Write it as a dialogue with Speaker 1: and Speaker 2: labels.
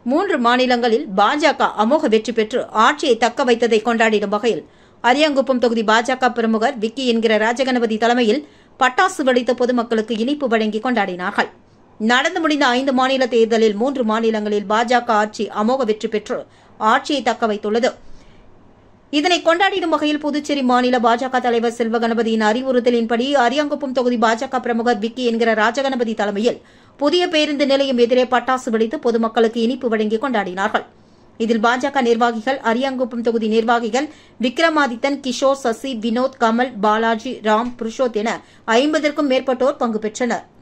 Speaker 1: மூன்று மாநிலங்களில் பாஜக அமோக வெற்றி பெற்று ஆட்சியை தக்க வைத்ததை கொண்டாடிடும் வகையில் அரியாங்குப்பம் தொகுதி பாஜக பிரமுகர் விக்கி என்கிற ராஜகணபதி தலைமையில் பட்டாசு வெடித்த பொதுமக்களுக்கு இனிப்பு வழங்கி கொண்டாடினார்கள் நடந்து முடிந்த ஐந்து மாநில தேர்தலில் மூன்று மாநிலங்களில் பாஜக ஆட்சி அமோக வெற்றி பெற்று ஆட்சியை தக்க வைத்துள்ளது இதனை கொண்டாடிடும் வகையில் புதுச்சேரி மாநில பாஜக தலைவர் செல்வ கணபதியின் அறிவுறுத்தலின்படி அரியாங்குப்பம் தொகுதி பாஜக பிரமுகர் விக்கி என்கிற ராஜகணபதி தலைமையில் புதிய பேருந்து நிலையம் எதிரே பட்டாசு வெடித்து பொதுமக்களுக்கு இனிப்பு வழங்கி கொண்டாடினார்கள் இதில் பாஜக நிர்வாகிகள் அரியாங்குப்பம் தொகுதி நிர்வாகிகள் விக்ரமாதித்தன் கிஷோர் சசி வினோத் கமல் பாலாஜி ராம் புருஷோத் என ஐம்பதற்கும் மேற்பட்டோர் பங்கு பெற்றனர்